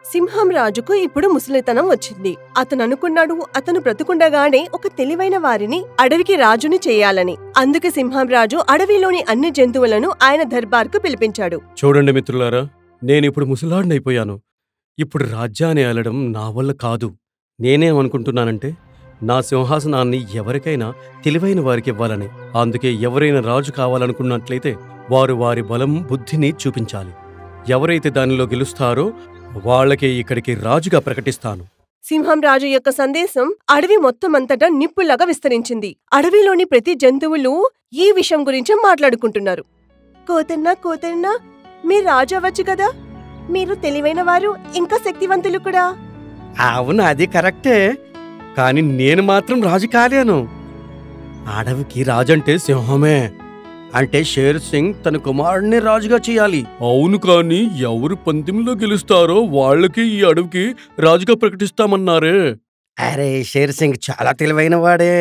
సింహం రాజుకు ఇప్పుడు ముసలితనం వచ్చింది అతను అనుకున్నాడు అతను బ్రతుకుండగానే ఒక తెలివైన వారిని అడవికి రాజుని చేయాలని అందుకే సింహం రాజు అడవిలోని అన్ని జంతువులను ఆయన దర్బార్కు పిలిపించాడు చూడండి మిత్రులారా నేనిప్పుడు ముసలాడినైపోయాను ఇప్పుడు రాజ్యాన్ని ఏలడం నా వల్ల కాదు నేనేమనుకుంటున్నానంటే నా సింహాసనాన్ని ఎవరికైనా తెలివైన వారికి ఇవ్వాలని అందుకే ఎవరైనా రాజు కావాలనుకున్నట్లయితే వారు వారి బలం బుద్ధిని చూపించాలి ఎవరైతే దానిలో గెలుస్తారో వాళ్ళకే ఇక్కడికి రాజుగా ప్రకటిస్తాను సింహం రాజు యొక్క సందేశం అడవి మొత్తం అంతటా నిప్పులాగా విస్తరించింది అడవిలోని ప్రతి జంతువులు ఈ విషయం గురించి మాట్లాడుకుంటున్నారు కోతన్నా కోతన్నా మీరు రాజు అవ్వచ్చు కదా మీరు తెలివైన వారు ఇంకా శక్తివంతులు కూడా అవును అది కరెక్టే కానీ నేను మాత్రం రాజు కాలేను అడవికి రాజంటే సింహమే అంటే షేర్ సింగ్ తన కుమారుడిని రాజుగా చేయాలి అవును కానీ ఎవరు పందెంలో గెలుస్తారో వాళ్ళకి ఈ అడవికి రాజుగా ప్రకటిస్తామన్నారే అరే షేర్ సింగ్ చాలా తెలివైన వాడే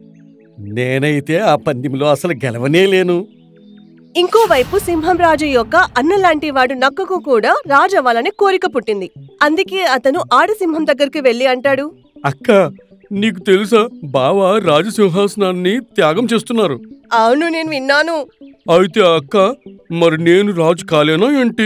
నేనైతే ఆ పందెంలో అసలు గెలవనే లేను ఇంకోవైపు సింహం రాజు యొక్క అన్నలాంటి వాడు నక్కకు కూడా రాజు అవ్వాలని కోరిక పుట్టింది అందుకే అతను ఆడసింహం దగ్గరికి వెళ్లి అంటాడు అక్క నీకు తెలుసా బావ రాజసింహాసనాన్ని త్యాగం చేస్తున్నారు అవును నేను విన్నాను అయితే అక్క మరి నేను రాజు కాలేనా ఏంటి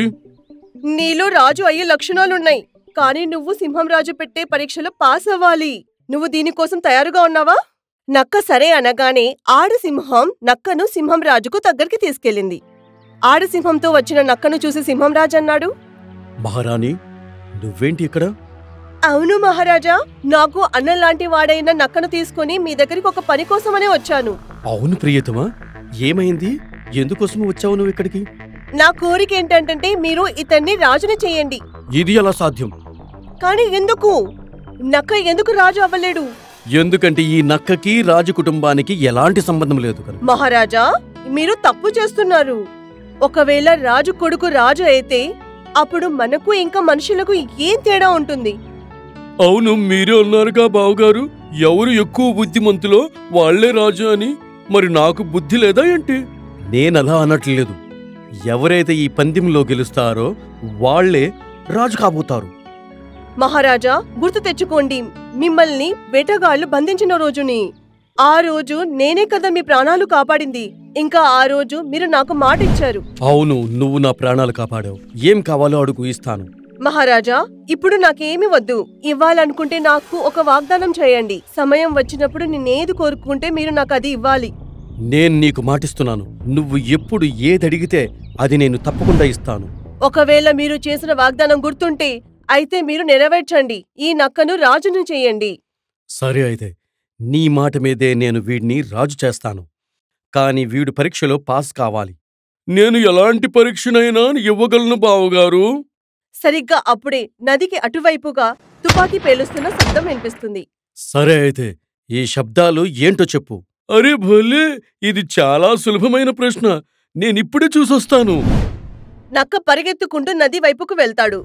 నీలో రాజు అయ్యే లక్షణాలున్నాయి కానీ నువ్వు సింహం రాజు పెట్టే పరీక్షలో పాస్ అవ్వాలి నువ్వు దీనికోసం తయారుగా ఉన్నావా నక్క సరే అనగానే ఆడసింహం నక్కను సింహం రాజుకు దగ్గరికి తీసుకెళ్ళింది ఆడసింహంతో వచ్చిన నక్కను చూసి సింహం రాజు అన్నాడు మహారాణి నువ్వేంటి ఇక్కడ అవును మహారాజా నాకు అన్నలాంటి వాడైన నక్కను తీసుకుని మీ దగ్గరికి ఒక పని కోసమనే వచ్చాను అవును ప్రియతమా ఏమైంది ఎందుకోసం వచ్చావు నువ్వు ఇక్కడికి నా కోరిక ఏంటంటే మీరు ఇతన్ని రాజుని చేయండి ఇది ఎలా సాధ్యం కానీ ఎందుకు నక్క ఎందుకు రాజు అవ్వలేడు ఎందుకంటే ఈ నక్కకి రాజు కుటుంబానికి ఎలాంటి సంబంధం లేదు కనుక మహారాజా మీరు తప్పు చేస్తున్నారు ఒకవేళ రాజు కొడుకు రాజు అయితే అప్పుడు మనకు ఇంకా మనుషులకు ఏం తేడా ఉంటుంది అవును మీరే అన్నారుగా బావగారు ఎవరు ఎక్కువ బుద్ధిమంతులో వాళ్లే రాజు అని మరి నాకు బుద్ధి లేదా ఏంటి నేనలా అనట్లేదు ఎవరైతే ఈ పందెంలో గెలుస్తారో వాళ్లే రాజు కాబోతారు మహారాజా గుర్తు తెచ్చుకోండి మిమ్మల్ని వేటగాళ్లు బంధించిన రోజుని ఆ రోజు నేనే కదా మీ ప్రాణాలు కాపాడింది ఇంకా ఆ రోజు మీరు నాకు మాట ఇచ్చారు అవును నువ్వు నా ప్రాణాలు కాపాడావు ఏం కావాలో అడుగు ఇస్తాను మహారాజా ఇప్పుడు నాకేమి వద్దు ఇవ్వాలనుకుంటే నాకు ఒక వాగ్దానం చేయండి సమయం వచ్చినప్పుడు నేనేది కోరుకుంటే మీరు నాకు అది ఇవ్వాలి నేను నీకు మాటిస్తున్నాను నువ్వు ఎప్పుడు ఏదడిగితే అది నేను తప్పకుండా ఇస్తాను ఒకవేళ మీరు చేసిన వాగ్దానం గుర్తుంటే అయితే మీరు నెరవేర్చండి ఈ నక్కను రాజును చేయండి సరే అయితే నీ మాట మీదే నేను వీడిని రాజు చేస్తాను కాని వీడు పరీక్షలో పాస్ కావాలి నేను ఎలాంటి పరీక్షనైనా ఇవ్వగలను బావగారు సరిగ్గా అప్పుడే నదికి అటువైపుగా తుపాకీ పేలుస్తున్న శబ్దం వినిపిస్తుంది సరే అయితే ఈ శబ్దాలు ఏంటో చెప్పు అరే భలే ఇది చాలా సులభమైన ప్రశ్న నేనిప్పుడే చూసొస్తాను నక్క పరిగెత్తుకుంటూ నది వైపుకు వెళ్తాడు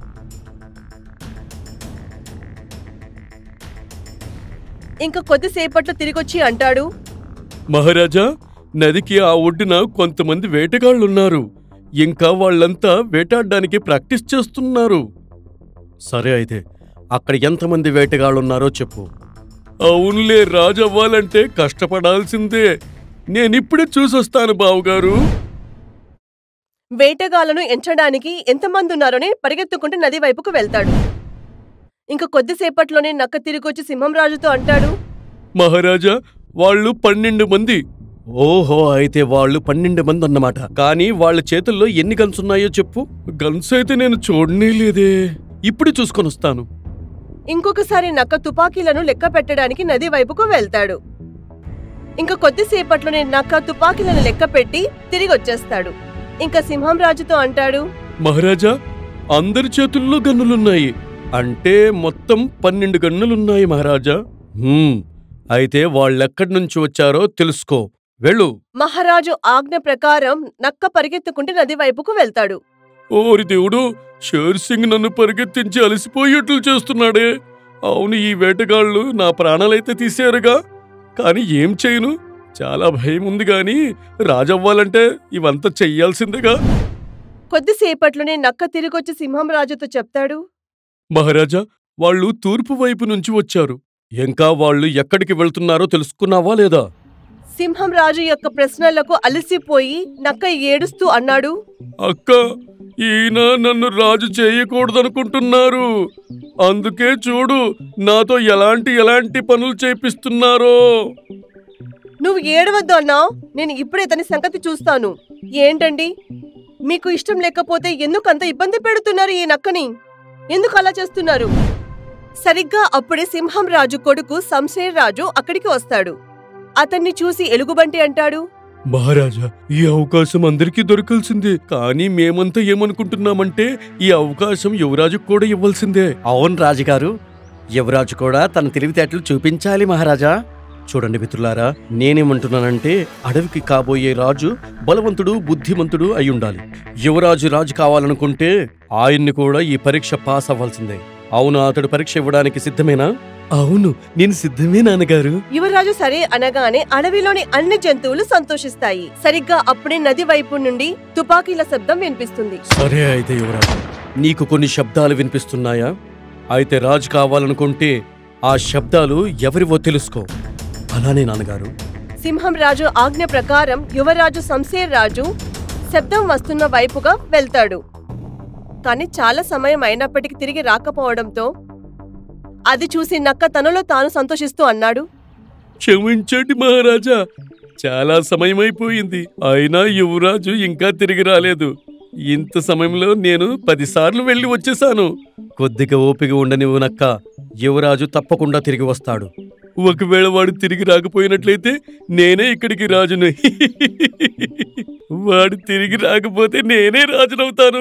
ఇంక కొద్దిసేపట్లో తిరిగొచ్చి అంటాడు మహారాజా నదికి ఆ ఒడ్డున కొంతమంది వేటగాళ్ళున్నారు ఇంకా వాళ్ళంతా వేటాడడానికి ప్రాక్టీస్ చేస్తున్నారు సరే అయితే అక్కడ ఎంతమంది వేటగాళ్ళున్నారో చెప్పు అవునులే రాజు అవ్వాలంటే కష్టపడాల్సిందే నేనిప్పుడే చూసొస్తాను బావుగారు వేటగాళ్లను ఎంచడానికి ఎంతమంది ఉన్నారోని పరిగెత్తుకుంటూ నది వైపుకు వెళ్తాడు ఇంక కొద్దిసేపట్లోనే నక్క తిరిగొచ్చి సింహం రాజుతో అంటాడు మహారాజా వాళ్ళు పన్నెండు మంది ఓహో అయితే వాళ్ళు పన్నెండు మంది అన్నమాట కానీ వాళ్ళ చేతుల్లో ఎన్ని గన్స్ ఉన్నాయో చెప్పు గన్స్ అయితే నేను చూడనే లేదే ఇప్పుడు చూసుకొని వస్తాను ఇంకొకసారి నక్క తుపాకీలను లెక్క పెట్టడానికి నది వైపుకు వెళ్తాడు ఇంక కొద్దిసేపట్లోనే నక్క తుపాకీలను లెక్క పెట్టి తిరిగి వచ్చేస్తాడు ఇంకా సింహం రాజుతో అంటాడు మహారాజా అందరి చేతుల్లో గన్నులున్నాయి అంటే మొత్తం పన్నెండు గన్నులున్నాయి మహారాజా హ్మ్, అయితే వాళ్ళెక్కడి నుంచి వచ్చారో తెలుసుకో వెళ్ళు మహారాజు ఆజ్ఞ ప్రకారం నక్క పరిగెత్తుకుంటూ నది వైపుకు వెళ్తాడు ఓరి దేవుడు షేర్ సింగ్ నన్ను పరిగెత్తించి అలసిపోయేట్లు చేస్తున్నాడే అవును ఈ వేటగాళ్ళు నా ప్రాణాలైతే తీశారుగా కానీ ఏం చేయను చాలా భయం ఉంది గాని రాజవ్వాలంటే ఇవంతా చెయ్యాల్సిందేగా కొద్దిసేపట్లోనే నక్క తిరిగొచ్చి సింహం రాజుతో చెప్తాడు మహారాజా వాళ్ళు తూర్పు వైపు నుంచి వచ్చారు ఇంకా వాళ్ళు ఎక్కడికి వెళ్తున్నారో తెలుసుకున్నావా లేదా సింహం రాజు యొక్క ప్రశ్నలకు అలసిపోయి నక్క ఏడుస్తూ అన్నాడు అక్క ఈయన నన్ను రాజు చేయకూడదనుకుంటున్నారు అందుకే చూడు నాతో ఎలాంటి ఎలాంటి పనులు చేపిస్తున్నారో నువ్వు ఏడవద్దు అన్నావు నేను ఇప్పుడే తన సంగతి చూస్తాను ఏంటండి మీకు ఇష్టం లేకపోతే ఎందుకు అంత ఇబ్బంది పెడుతున్నారు ఈ నక్కని ఎందుకు అలా చేస్తున్నారు సరిగ్గా అప్పుడే సింహం రాజు కొడుకు శంషేర్ రాజు అక్కడికి వస్తాడు అతన్ని చూసి ఎలుగుబంటి అంటాడు మహారాజా ఈ అవకాశం అందరికీ దొరకాల్సిందే కానీ మేమంతా ఏమనుకుంటున్నామంటే ఈ అవకాశం యువరాజుకు కూడా ఇవ్వాల్సిందే అవును రాజుగారు యువరాజు కూడా తన తెలివితేటలు చూపించాలి మహారాజా చూడండి మిత్రులారా నేనేమంటున్నానంటే అడవికి కాబోయే రాజు బలవంతుడు బుద్ధిమంతుడు అయి ఉండాలి యువరాజు రాజు కావాలనుకుంటే ఆయన్ని కూడా ఈ పరీక్ష పాస్ అవ్వాల్సిందే అవును అతడు పరీక్ష ఇవ్వడానికి సిద్ధమేనా అవును నేను సిద్ధమే నాన్నగారు యువరాజు సరే అనగానే అడవిలోని అన్ని జంతువులు సంతోషిస్తాయి సరిగ్గా అప్పుడే నది వైపు నుండి తుపాకీల శబ్దం వినిపిస్తుంది సరే అయితే యువరాజు నీకు కొన్ని శబ్దాలు వినిపిస్తున్నాయా అయితే రాజు కావాలనుకుంటే ఆ శబ్దాలు ఎవరివో తెలుసుకో అలానే నాన్నగారు సింహం రాజు ఆజ్ఞ ప్రకారం యువరాజు శంషేర్ రాజు శబ్దం వస్తున్న వైపుగా వెళ్తాడు కానీ చాలా సమయం అయినప్పటికీ తిరిగి రాకపోవడంతో అది చూసి నక్క తనలో తాను సంతోషిస్తూ అన్నాడు క్షమించండి మహారాజా చాలా సమయం అయిపోయింది అయినా యువరాజు ఇంకా తిరిగి రాలేదు ఇంత సమయంలో నేను పదిసార్లు వెళ్ళి వచ్చేసాను కొద్దిగా ఓపిక ఉండనివ్వు నక్క యువరాజు తప్పకుండా తిరిగి వస్తాడు ఒకవేళ వాడు తిరిగి రాకపోయినట్లయితే నేనే ఇక్కడికి రాజును వాడు తిరిగి రాకపోతే నేనే రాజునవుతాను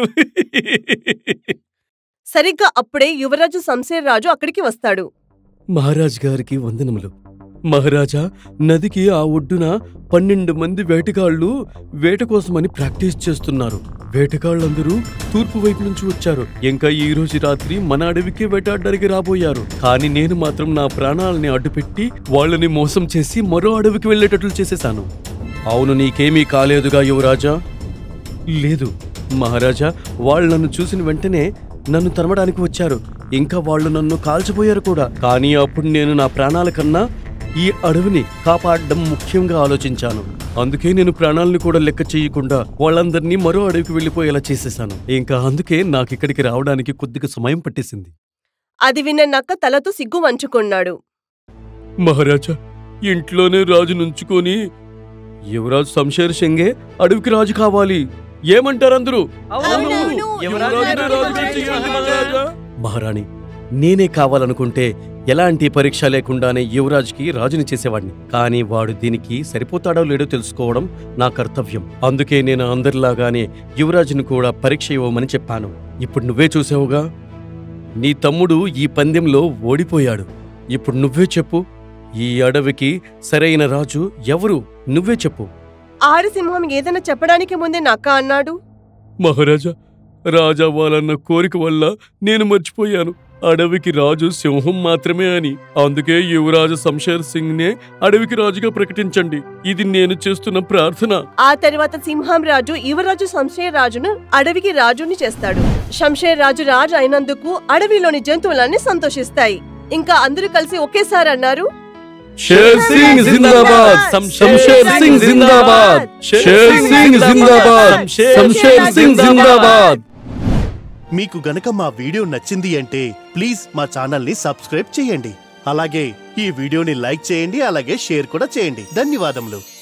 సరిగ్గా అప్పుడే యువరాజు శంషేర్ రాజు అక్కడికి వస్తాడు మహారాజ్ గారికి వందనములు మహారాజా నదికి ఆ ఒడ్డున పన్నెండు మంది వేటగాళ్ళు వేట కోసమని ప్రాక్టీస్ చేస్తున్నారు వేటగాళ్ళందరూ తూర్పు వైపు నుంచి వచ్చారు ఇంకా ఈ రోజు రాత్రి మన అడవికే వేటాడడానికి రాబోయారు కానీ నేను మాత్రం నా ప్రాణాలని అడ్డుపెట్టి వాళ్ళని మోసం చేసి మరో అడవికి వెళ్ళేటట్లు చేసేశాను అవును నీకేమీ కాలేదుగా యువరాజా లేదు మహారాజా వాళ్ళు నన్ను చూసిన వెంటనే నన్ను తరమడానికి వచ్చారు ఇంకా వాళ్ళు నన్ను కాల్చిపోయారు కూడా కానీ అప్పుడు నేను నా ప్రాణాల కన్నా ఈ అడవిని కాపాడడం ముఖ్యంగా ఆలోచించాను అందుకే నేను ప్రాణాలను కూడా లెక్క చేయకుండా వాళ్ళందరినీ మరో అడవికి వెళ్ళిపోయేలా చేసేశాను ఇంకా అందుకే నాకు ఇక్కడికి రావడానికి కొద్దిగా సమయం పట్టేసింది అది విన్న నక్క తలతో సిగ్గు వంచుకున్నాడు మహారాజా ఇంట్లోనే రాజు నుంచుకొని యువరాజు శంషేర్ సింగే అడవికి రాజు కావాలి ఏమంటారు అందరూ అవునవును, యువరాజునే యువరాజునే రాజుగా రాజుగా చేయాలి చేయాలి మహారాజా. మహారాణి నేనే కావాలనుకుంటే ఎలాంటి పరీక్ష లేకుండానే యువరాజుకి రాజుని చేసేవాడిని కానీ వాడు దీనికి సరిపోతాడో లేడో తెలుసుకోవడం నా కర్తవ్యం అందుకే నేను అందరిలాగానే యువరాజుని కూడా పరీక్ష ఇవ్వమని చెప్పాను ఇప్పుడు నువ్వే చూసావుగా నీ తమ్ముడు ఈ పందెంలో ఓడిపోయాడు ఇప్పుడు నువ్వే చెప్పు ఈ అడవికి సరైన రాజు ఎవరు నువ్వే చెప్పు ఆడసింహం ఏదైనా చెప్పడానికి ముందే నక్క అన్నాడు మహారాజా రాజా వాళ్ళన్న కోరిక వల్ల నేను మర్చిపోయాను అడవికి రాజు సింహం మాత్రమే అని అందుకే యువరాజు శంషేర్ సింగ్ నే అడవికి రాజుగా ప్రకటించండి ఇది నేను చేస్తున్న ప్రార్థన ఆ తర్వాత సింహం రాజు యువరాజు శంషేర్ రాజును అడవికి రాజుని చేస్తాడు శంషేర్ రాజు రాజు అయినందుకు అడవిలోని జంతువులన్నీ సంతోషిస్తాయి ఇంకా అందరూ కలిసి ఒకేసారి అన్నారు షేర్ సింగ్ జిందాబాద్ శంషేర్ సింగ్ జిందాబాద్ షేర్ సింగ్ జిందాబాద్ శంషేర్ సింగ్ జిందాబాద్ మీకు గనక మా వీడియో నచ్చింది అంటే ప్లీజ్ మా ఛానల్ని సబ్స్క్రైబ్ చేయండి అలాగే ఈ వీడియోని లైక్ చేయండి అలాగే షేర్ కూడా చేయండి ధన్యవాదములు